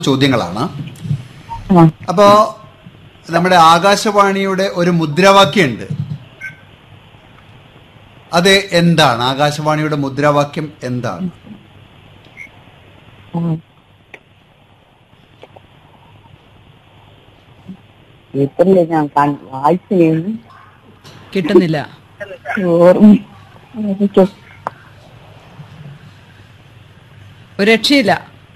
ചോദ്യങ്ങളാണ് ആ. അപ്പോ നമ്മുടെ ആകാശവാണിയുടെ ഒരു മുദ്രാവാക്യമുണ്ട് അത് എന്താണ് ആകാശവാണിയുടെ മുദ്രാവാക്യം എന്താണ് ഇപ്പല്ലേ ഞാൻ കൺ- വായിച്ചിരുന്നു കിട്ടുന്നില്ല ഓർമ്മ എനിക്ക് ഒരു രക്ഷയില്ല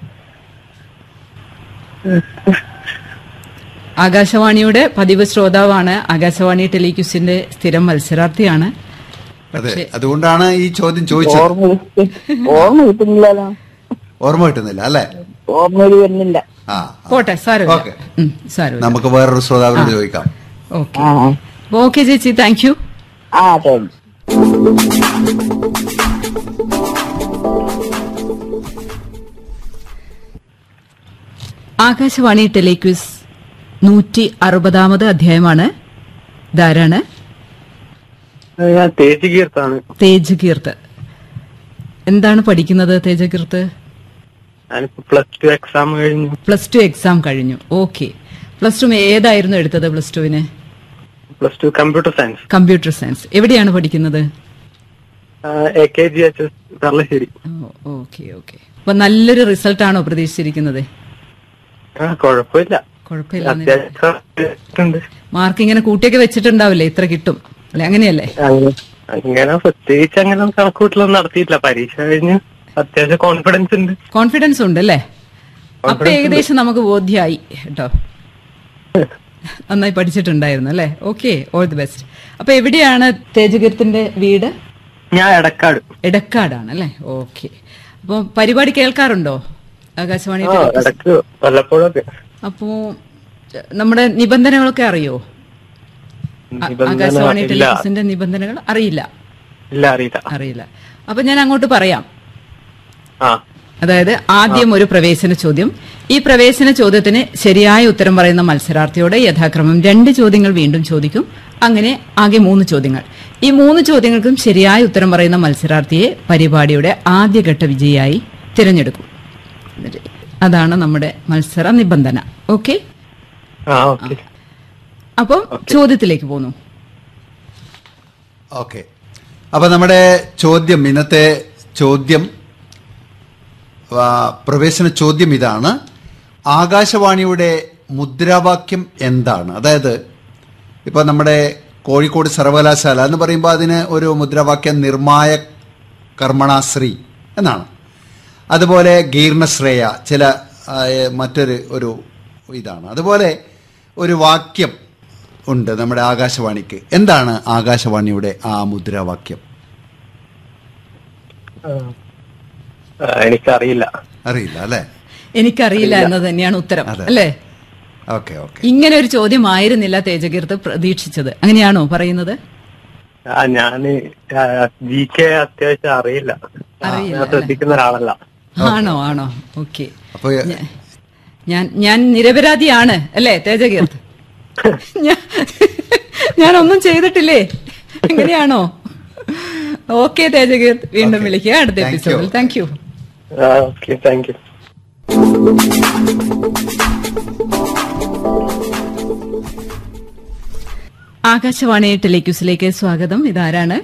ആകാശവാണിയുടെ പതിവ് ശ്രോതാവാണ് ആകാശവാണി ടെലിക്യൂസിന്റെ സ്ഥിരം മത്സരാർത്ഥിയാണ് അതെ അതുകൊണ്ടാണ് ഈ ചോദ്യം ചോദിച്ചത് ഓർമ്മ കിട്ടി- ഓർമ്മ കിട്ടുന്നില്ലല്ലോ ഓർമ്മ കിട്ടുന്നില്ല അല്ലെ ഓർമ്മയിൽ വരുന്നില്ല ആ പോട്ടെ സാരമില്ല ഓക്കെ. ഉം, സാരമില്ല നമുക്ക് വേറൊരു ശ്രോതാവിനോട് ചോദിക്കാം ഓക്കെ ആ ഓക്കെ ചേച്ചി താങ്ക് യു ആ അതെ ആകാശവാണി ടെലിക്വിസ് നൂറ്റി അറുപതാമത് അധ്യായമാണ് ധാരാണ് ഞാൻ തേജകീർത്താണ് തേജ് കീർത്ത് എന്താണ് പഠിക്കുന്നത് തേജ കീർത്ത് ഞാനിപ്പോ പ്ലസ് ടു എക്സാം കഴിഞ്ഞു പ്ലസ് ടു എക്സാം കഴിഞ്ഞു ഓക്കെ പ്ലസ് ടു ഏതായിരുന്നു എടുത്തത് പ്ലസ് ടുവിന് plus two computer science computer science എവിടെയാണ് പഠിക്കുന്നത് A K G H S Thalassery okay okay അപ്പൊ നല്ലൊരു റിസൾട്ട് ആണോ പ്രതീക്ഷിച്ചിരിക്കുന്നത് ആ കുഴപ്പമില്ല കുഴപ്പമില്ല അത്യാവശ്യം ഉണ്ട്. മാർക്ക് ഇങ്ങനെ കൂട്ടിയൊക്കെ വെച്ചിട്ടുണ്ടാവില്ലേ ഇത്ര കിട്ടും അല്ലെ അങ്ങനെയല്ലേ അങ്ങ- അങ്ങനെ പ്രത്യേകിച്ച് അങ്ങനെ കണക്കൂട്ടലൊന്നും നടത്തിയിട്ടില്ല പരീക്ഷ കഴിഞ്ഞ് അത്യാവശ്യം കോൺഫിഡൻസ് ഉണ്ട് കോൺഫിഡൻസ് ഉണ്ട് അല്ലേ അപ്പൊ Confidence ഉണ്ട്. ഏകദേശം നമുക്ക് ബോധ്യായി കേട്ടോ നന്നായി പഠിച്ചിട്ടുണ്ടായിരുന്നു അല്ലേ ഓക്കെ ഓൾ ദി ബെസ്റ്റ് അപ്പൊ എവിടെയാണ് തേജകീർത്തിന്റെ വീട് ഞാൻ എടക്കാട് എടക്കാടാണ് അല്ലേ ഓക്കെ അപ്പൊ പരിപാടി കേൾക്കാറുണ്ടോ ആകാശവാണി ആ ടെലിവിഷൻ? ഇടക്ക് വല്ലപ്പോഴൊക്കെ അപ്പോ ച- നമ്മുടെ നിബന്ധനകളൊക്കെ അറിയോ ആ- നിബന്ധന ആകാശവാണി ഇല്ല. ടെലിവിഷന്റെ നിബന്ധനകൾ അറിയില്ല ഇല്ല അറിയില്ല അറിയില്ല അപ്പൊ ഞാൻ അങ്ങോട്ട് പറയാം ആ അതായത് ആദ്യം ഒരു പ്രവേശന ചോദ്യം ഈ പ്രവേശന ചോദ്യത്തിന് ശരിയായ ഉത്തരം പറയുന്ന മത്സരാർത്ഥിയോട് യഥാക്രമം രണ്ട് ചോദ്യങ്ങൾ വീണ്ടും ചോദിക്കും അങ്ങനെ ആകെ മൂന്ന് ചോദ്യങ്ങൾ ഈ മൂന്ന് ചോദ്യങ്ങൾക്കും ശരിയായ ഉത്തരം പറയുന്ന മത്സരാർത്ഥിയെ പരിപാടിയുടെ ആദ്യഘട്ട വിജയിയായി തിരഞ്ഞെടുക്കും അതാണ് നമ്മുടെ മത്സര നിബന്ധന ഓക്കെ ആ ഓക്കെ അപ്പം ചോദ്യത്തിലേക്ക് പോന്നു ഓക്കെ അപ്പൊ നമ്മുടെ ചോദ്യം ഇന്നത്തെ ചോദ്യം ആ, പ്രവേശന ചോദ്യം ഇതാണ് ആകാശവാണിയുടെ മുദ്രാവാക്യം എന്താണ് അതായത് ഇപ്പൊ നമ്മുടെ കോഴിക്കോട് സർവകലാശാല എന്ന് പറയുമ്പോൾ അതിന് ഒരു മുദ്രാവാക്യം നിർമായ കർമ്മണാശ്രീ എന്നാണ് അതുപോലെ ഗീർണശ്രേയ ചില ആ, ഏ, മറ്റൊരു ഒരു ഇതാണ് അതുപോലെ ഒരു വാക്യം ഉണ്ട് നമ്മുടെ ആകാശവാണിക്ക് എന്താണ് ആകാശവാണിയുടെ ആ മുദ്രാവാക്യം ആ, എനിക്കറിയില്ല അറിയില്ല അല്ലേ എനിക്കറിയില്ല എന്നത് തന്നെയാണ് ഉത്തരം അതെ. അല്ലേ ഓക്കെ ഓക്കെ ഇങ്ങനെ ഒരു ചോദ്യമായിരുന്നില്ല തേജകീർത്ത് പ്രതീക്ഷിച്ചത് അങ്ങനെയാണോ പറയുന്നത് ആ ഞാന് ജി കെ അത്യാവശ്യം അറിയില്ല ആ, അറിയില്ല, ഞാൻ ശ്രദ്ധിക്കുന്ന ഒരാളല്ല ആണോ ആണോ ഓക്കെ അപ്പൊ ഞാൻ ഞാൻ നിരപരാധിയാണ് അല്ലേ തേജകീർത്ത് ഞാൻ ഞാനൊന്നും ചെയ്തിട്ടില്ലേ എങ്ങനെയാണോ ഓക്കെ തേജകീർത്ത് വീണ്ടും Okay. വിളിക്കുക അടുത്ത Thank you. എപ്പിസോഡിൽ thank you okay thank you Akashvani ടെലിക്യൂസിലേക്ക് സ്വാഗതം ഇതാരാണ്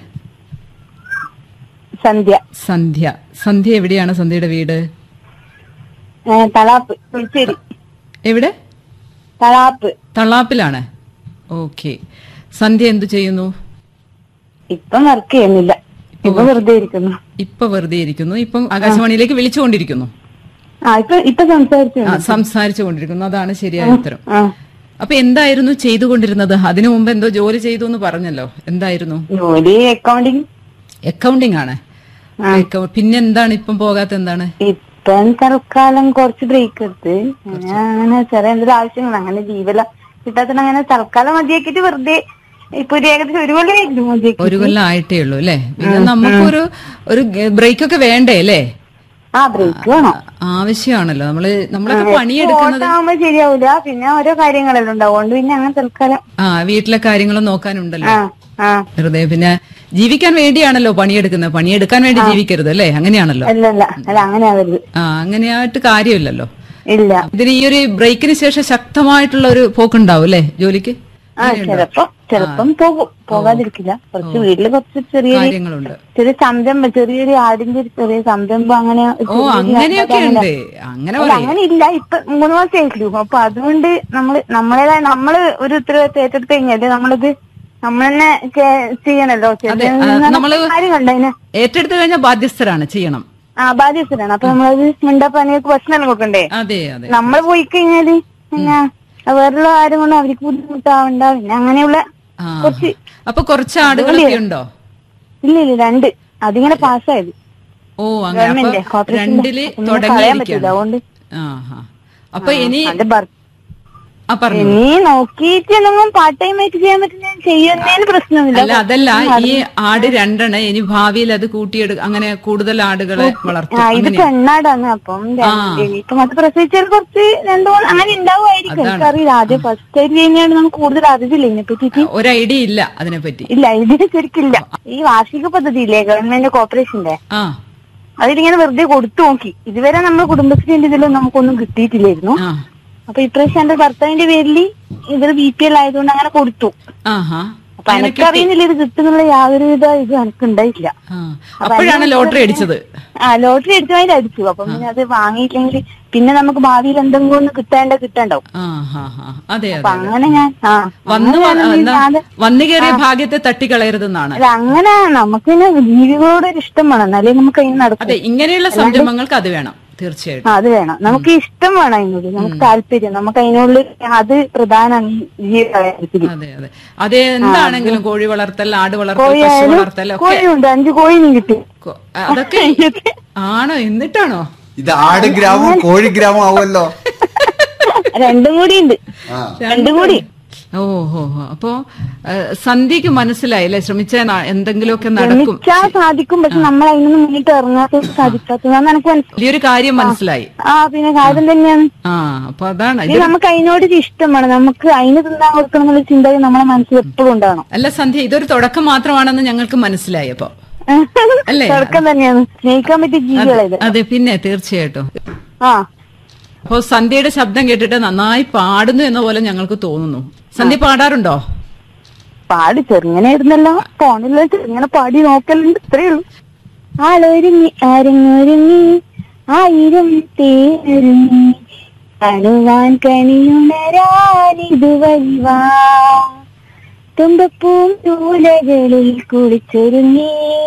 സന്ധ്യ സന്ധ്യ സന്ധ്യ എവിടെയാണ് സന്ധ്യയുടെ വീട് ഏ, തളാപ്പ് പുളിശ്ശേരി എവിടെ തളാപ്പ് തള്ളാപ്പിലാണ് ഓക്കെ സന്ധ്യ എന്തു ചെയ്യുന്നു ഇപ്പം വർക്ക് ചെയ്യുന്നില്ല ഇപ്പൊ വെറുതെ ഇരിക്കുന്നു ഇപ്പൊ വെറുതെ ഇരിക്കുന്നു ഇപ്പം ആകാശവാണിയിലേക്ക് വിളിച്ചുകൊണ്ടിരിക്കുന്നു ആ ഇപ്പൊ ഇപ്പൊ സംസാരിച്ചു ആ, സംസാരിച്ചു കൊണ്ടിരിക്കുന്നു അതാണ് ശരിയായ ഉത്തരം ആ അപ്പൊ എന്തായിരുന്നു ചെയ്തുകൊണ്ടിരുന്നത് അതിനു മുമ്പ് എന്തോ ജോലി ചെയ്തു എന്ന് പറഞ്ഞല്ലോ എന്തായിരുന്നു ജോലി അക്കൗണ്ടിങ് അക്കൗണ്ടിംഗ് ആണ് Account- പിന്നെ എന്താണ് ഇപ്പം പോകാത്ത എന്താണ് ഇപ്പം തൽക്കാലം കുറച്ച് ബ്രേക്ക് എടുത്ത് അങ്ങനെ അങ്ങനെ ചെറിയ എന്തൊരു ആവശ്യങ്ങൾ അങ്ങനെ ജീവല കിട്ടാത്തത് അങ്ങനെ തൽക്കാലം മതിയാക്കിട്ട് വെറുതെ ഇപ്പൊ ഒരു ഏകദേശം ഒരു കൊല്ലമായിരുന്നു മതിയാക്കി ഒരു കൊല്ലം ആയിട്ടേ ഉള്ളൂ അല്ലേ പിന്നെ നമുക്കൊരു ഒരു ബ്രേക്ക് ഒക്കെ വേണ്ടേ അല്ലേ ആ ബ്രേക്ക് വേണം ആവശ്യമാണല്ലോ നമ്മള് നമ്മളൊക്കെ പണിയെടുക്കുന്നത് ഓട്ടാകുമ്പോ ശരിയാവൂല പിന്നെ ഓരോ കാര്യങ്ങളെല്ലാം ഉണ്ടാവും അതുകൊണ്ട് പിന്നെ അങ്ങനെ തൽക്കാലം ആ വീട്ടിലെ കാര്യങ്ങളും നോക്കാനുണ്ടല്ലോ ആ ആ വെറുതെ പിന്നെ ജീവിക്കാൻ വേണ്ടിയാണല്ലോ പണിയെടുക്കുന്നത് പണിയെടുക്കാൻ വേണ്ടി ജീവിക്കരുത് അല്ലേ അങ്ങനെയാണല്ലോ അല്ല അല്ല അല്ല അങ്ങനെ ആവരുത് ആ അങ്ങനെയായിട്ട് കാര്യമില്ലല്ലോ ഇല്ല ഇതിന് ഈ ഒരു ബ്രേക്കിന് ശേഷം ശക്തമായിട്ടുള്ള ഒരു പോക്കുണ്ടാവും അല്ലേ ജോലിക്ക് ആ ചിലപ്പം ചിലപ്പം പോകും പോകാതിരിക്കില്ല കുറച്ച് വീട്ടില് കുറച്ച് ചെറിയൊരു കാര്യങ്ങളുണ്ട് ചെറിയ സംരംഭം ചെറിയൊരു ആടിന്റെ ഒരു ചെറിയ സംരംഭം അങ്ങനെ ഓ ചെറിയൊരു അങ്ങനെയൊക്കെ അങ്ങനെ- ഉണ്ട് അങ്ങനെ അല്ല, പറയാം അങ്ങനെ ഇല്ല ഇപ്പൊ മൂന്ന് മാസം ആയിട്ടുള്ളൂ അപ്പൊ അതുകൊണ്ട് നമ്മള് നമ്മളേതായ നമ്മള് ഒരു ഉത്തരവാദിത്തം ഏറ്റെടുത്ത് കഴിഞ്ഞാല് നമ്മളത് നമ്മൾ തന്നെ കേ- ചെയ്യണല്ലോ അതെ, ആ, നമ്മള് കാര്യങ്ങളുണ്ട് അതിന് ഏറ്റെടുത്തു കഴിഞ്ഞാൽ ബാധ്യസ്ഥരാണ് ചെയ്യണം ആ ബാധ്യസ്ഥരാണ് അപ്പൊ നമ്മളത് മിണ്ടപ്പണിയൊക്കെ ഭക്ഷണം കൊടുക്കണ്ടേ അതെ അതെ നമ്മൾ പോയി കഴിഞ്ഞാല് പിന്നെ വേറുള്ള ആരും കൊണ്ട് അവർക്ക് ബുദ്ധിമുട്ടാവണ്ട പിന്നെ അങ്ങനെയുള്ള ആ. കുറച്ച് അപ്പൊ കുറച്ച് ആടുകളൊക്കെ ഉണ്ടോ ഇല്ല ഇല്ല രണ്ട് അതിങ്ങനെ പാസ്സായത് ഓ അങ്ങനെ അപ്പൊ ഗവൺമെന്റ് കോർപ്പറേഷന്റെ. രണ്ടില് ഒന്നും പറയാൻ പറ്റില്ല തുടങ്ങിയിരിക്കുകയാണ് അതുകൊണ്ട് ആഹാ അപ്പൊ ഇനി എന്റെ ഭർത്താവ് ആ പറഞ്ഞു ഇനി നോക്കിയിട്ട് എന്തെങ്കിലും പാർട്ട് ടൈം ആയിട്ട് ചെയ്യാൻ പറ്റുന്ന ചെയ്യുന്നതിന് പ്രശ്നമൊന്നുമില്ല അല്ല അതല്ല ഈ ആട് രണ്ടെണ്ണ ഇനി ഭാവിയിൽ അത് കൂട്ടിയെടു അങ്ങനെ കൂടുതൽ ആടുകളെ വളർത്തും ആ ഇത് അങ്ങനെയാ? പെണ്ണാടാണ് അപ്പം ഇപ്പൊ മറ്റു പ്രസവിച്ചാൽ കുറച്ച് രണ്ടു മൂന്ന് അങ്ങനെ ഉണ്ടാവുമായിരിക്കും എനിക്കറിയില്ല ആദ്യം ഫസ്റ്റ് ആയിട്ട് കഴിഞ്ഞാൽ നമുക്ക് കൂടുതൽ അറിവില്ല ഇതിനെ പറ്റിയിട്ട് ഒരു ഐഡിയ ഇല്ല അതിനെപ്പറ്റി ഇല്ല ഇതിന് ശരിക്കില്ല ഈ വാർഷിക പദ്ധതി ഇല്ലേ ഗവൺമെന്റ് കോർപ്പറേഷന്റെ ആ അതിലിങ്ങനെ വെറുതെ കൊടുത്തു നോക്കി ഇതുവരെ നമ്മൾ കുടുംബശ്രീന്റെ ഇതിലും നമുക്കൊന്നും കിട്ടിയിട്ടില്ലായിരുന്നു ആ അപ്പൊ ഇപ്രാവശ്യം എന്റെ ഭർത്താവിന്റെ പേരിൽ ഇതൊരു ബി പി എൽ ആയതുകൊണ്ട് അങ്ങനെ കൊടുത്തു ആഹാ അപ്പൊ എനിക്കറിയുന്നില്ല ഇത് കിട്ടുന്നുള്ള യാതൊരുവിധ ഇത് എനിക്ക് ഉണ്ടായിട്ടില്ല ആ അപ്പോഴാണ് ലോട്ടറി അടിച്ചത് ആ ലോട്ടറി എടുത്തതിൽ അടിച്ചു അപ്പൊ പിന്നെ അത് വാങ്ങിയില്ലെങ്കിൽ പിന്നെ നമുക്ക് ഭാവിയിൽ എന്തെങ്കിലും ഒന്ന് കിട്ടേണ്ട കിട്ടണ്ടാവും ആ ഹാ ഹാ അതെ അപ്പൊ അതെ അങ്ങനെ ഞാൻ ആ വന്നു അങ്ങനെ ഞാൻ എന്താ അത് വന്നു കയറിയ ഭാഗ്യത്തെ തട്ടിക്കളയരുതെന്നാണ് അല്ല അങ്ങനെ നമുക്ക് പിന്നെ ജീവികളോട് ഒരു ഇഷ്ടം വേണം എന്നാലേ നമുക്ക് അതിന് നടക്കും അതെ ഇങ്ങനെയുള്ള സംരംഭങ്ങൾക്ക് അത് വേണം തീർച്ചയായിട്ടും ആ, അത് വേണം നമുക്ക് ഇഷ്ടം വേണം അതിനോട് നമുക്ക് താല്പര്യം നമുക്ക് അതിനോട് അത് പ്രധാനമാണ് ജീവിതത്തിൽ അതെ അതെ അതെ എന്താണെങ്കിലും കോഴി വളർത്തൽ ആട് വളർത്തൽ പശു കോഴിയായാലും വളർത്തൽ ഒക്കെ കോഴിയുണ്ട് അഞ്ച് കോഴിനും കിട്ടി കൊ- അതൊക്കെ ആണോ എന്നിട്ടാണോ ഇത് ആട് ഗ്രാമം കോഴി ഗ്രാമം ആവുമല്ലോ രണ്ടും കൂടി ഉണ്ട് ആ രണ്ടും കൂടി ഓ ഹോ ഹോ അപ്പോ ഏ, സന്ധ്യക്ക് മനസ്സിലായില്ലേ ശ്രമിച്ചാൽ എന്തെങ്കിലുമൊക്കെ നടക്കും ശ്രമിച്ചാൽ സാധിക്കും പക്ഷെ നമ്മൾ അതിനൊന്നും മുന്നിട്ട് ഇറങ്ങാത്ത സാധിക്കാത്തതാണ് എനിക്ക് മനസ്സിലായി വലിയൊരു കാര്യം മനസ്സിലായി ആ പിന്നെ കാര്യം തന്നെയാണ് ആ അപ്പൊ അതാണ് ഇത് നമുക്ക് അതിനോട് ഒരു ഇഷ്ടം വേണം നമുക്ക് അതിന് തിന്നാൻ കൊടുക്കണം എന്നുള്ള ചിന്ത നമ്മളെ മനസ്സിൽ എപ്പോഴും ഉണ്ടാവണം അല്ല സന്ധ്യ ഇതൊരു തുടക്കം മാത്രമാണെന്ന് ഞങ്ങൾക്ക് മനസ്സിലായി അപ്പൊ അല്ലേ? തുടക്കം തന്നെയാണ് സ്നേഹിക്കാൻ പറ്റിയ ജീവികളായത് അതെ പിന്നെ തീർച്ചയായിട്ടും ആ അപ്പോ സന്ധ്യയുടെ ശബ്ദം കേട്ടിട്ട് നന്നായി പാടുന്നു എന്ന പോലെ ഞങ്ങൾക്ക് തോന്നുന്നു സന്ധ്യ പാടാറുണ്ടോ പാടി ചെറുങ്ങനെ ഇരുന്നല്ലോ ഫോണില് ചെറുങ്ങനെ പാടി നോക്കലുണ്ട് ഇത്രേ ഉള്ളൂ ആളൊരുങ്ങി ആരങ്ങൊരുങ്ങി ആയിരം പേരൊരുങ്ങി കാണുവാൻ കണിയുണരാൻ ഇതുവഴി വാ തുമ്പപ്പൂം ചൂലകളിൽ കുളിച്ചൊരുങ്ങി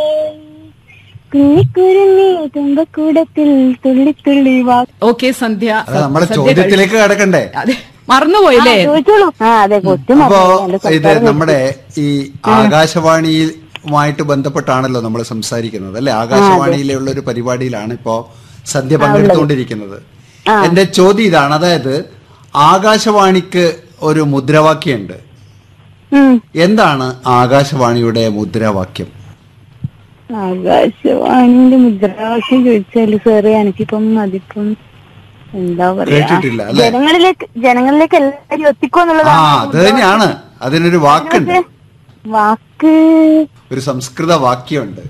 കുഞ്ഞിക്കുരുങ്ങി തുമ്പക്കൂടത്തിൽ തുള്ളിത്തുള്ളി വാ ഓക്കെ സന്ധ്യ അത് നമ്മളെ സന്ധ്യ ചോദ്യത്തിലേക്ക് കടക്കണ്ടേ കഴി- അതെ മറന്നുപോയില്ലേ ചോദിച്ചോളൂ ആ അതെ കൊച്ചു അപ്പോ ഇത് നമ്മുടെ ഈ ആകാശവാണിയുമായിട്ട് ബന്ധപ്പെട്ടാണല്ലോ നമ്മൾ സംസാരിക്കുന്നത് അല്ലെ ആകാശവാണിയിലെ ഉള്ള ഒരു പരിപാടിയിലാണ് ഇപ്പോ സന്ധ്യ പങ്കെടുത്തുകൊണ്ടിരിക്കുന്നത് എന്റെ ചോദ്യം ഇതാണ് അതായത് ആകാശവാണിക്ക് ഒരു മുദ്രാവാക്യമുണ്ട് ഉം എന്താണ് ആകാശവാണിയുടെ മുദ്രാവാക്യം ആകാശവാണിന്റെ മുദ്രാവാക്യം ചോദിച്ചാല് സാറേ എനിക്കിപ്പം അതിപ്പം എന്താ പറയാ കേട്ടിട്ടില്ല, അല്ലേ? ജനങ്ങളിലേക്ക് ജനങ്ങളിലേക്ക് എല്ലാരും എത്തിക്കുക ആ എന്നുള്ളതാണ് അത് തന്നെയാണ് അതിനൊരു വാക്കുണ്ട് വാക്ക് ഒരു സംസ്കൃത വാക്യമുണ്ട്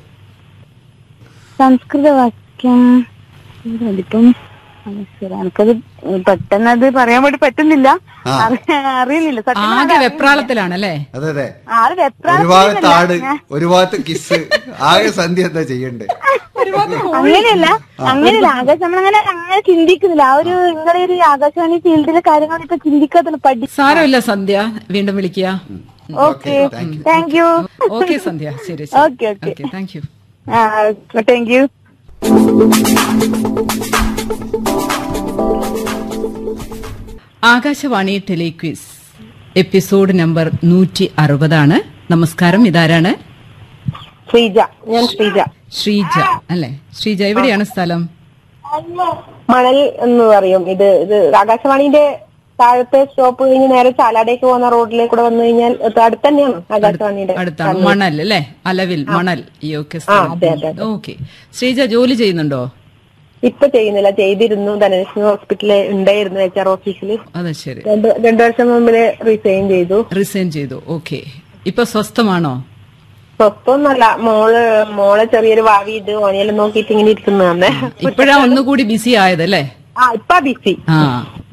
സംസ്കൃത വാക്യം അതിപ്പം ശരി, എനിക്കത് പെട്ടെന്ന് അത് പറയാൻ വേണ്ടി പറ്റുന്നില്ല ആ. അറി- അറിയുന്നില്ല സത്യം ആകെ പറഞ്ഞാൽ വെപ്രാളത്തിലാണല്ലേ അതെ അതെ ആള് ഒരു ഭാഗത്ത് ആട് വെപ്രാളത്തിലല്ല. ഒരു ഭാഗത്ത് കിസ് ആകെ സന്ധ്യ എന്താ ചെയ്യണ്ടേ അങ്ങനെയല്ല അങ്ങനെയല്ല ആകാശം നമ്മളങ്ങനെ അങ്ങനെ ചിന്തിക്കുന്നില്ല ആ ഒരു നിങ്ങളുടെ ഒരു ആകാശവാണി ഫീൽഡിലെ കാര്യങ്ങൾ ഇപ്പൊ ചിന്തിക്കാത്തല്ല പഠി സാരമില്ല സന്ധ്യ വീണ്ടും വിളിക്കുക okay thank you okay Sandhya ശരി okay okay okay thank you ah thank you Akashvani telequiz episode number നൂറ്റി അറുപതാണ് നമസ്കാരം ഇതാരാണ് ശ്രീജ ഞാൻ ശ്രീജ ശ്രീജ അല്ലെ ശ്രീജ എവിടെയാണ് സ്ഥലം മണൽ എന്ന് പറയും ഇത് ഇത് ആകാശവാണിന്റെ താഴത്തെ സ്റ്റോപ്പ് കഴിഞ്ഞ് നേരെ ചാലാടേക്ക് പോകുന്ന റോഡിലേക്ക് കൂടെ വന്നു കഴിഞ്ഞാൽ ഇത് അടുത്ത് തന്നെയാണ് ആകാശവാണിയുടെ അടുത്താണ് മണൽ അല്ലെ അലവിൽ മണൽ ഈ ഒക്കെ ആ, അതെ, അതെ, അതെ. ഓക്കെ ശ്രീജ ജോലി ചെയ്യുന്നുണ്ടോ ഇപ്പൊ ചെയ്യുന്നില്ല ചെയ്തിരുന്നു ധനലക്ഷ്മി ഹോസ്പിറ്റലിൽ ഉണ്ടായിരുന്നു എച്ച് ആർ ഓഫീസിൽ അതെ ശരി രണ്ട് രണ്ടു വർഷം മുമ്പില് റിസൈൻ ചെയ്തു റിസൈൻ ചെയ്തു ഓക്കെ ഇപ്പൊ സ്വസ്ഥമാണോ സ്വസ്ഥമൊന്നല്ല മോള് മോളെ ചെറിയൊരു ഭാവി ഇത് ഓനെല്ലാം നോക്കിയിട്ട് ഇങ്ങനെ ഇരിക്കുന്നതാണ് ഇപ്പോഴാ ഒന്നുകൂടി ബിസി ആയത് അല്ലേ ആ ഇപ്പൊ ബിസി ആ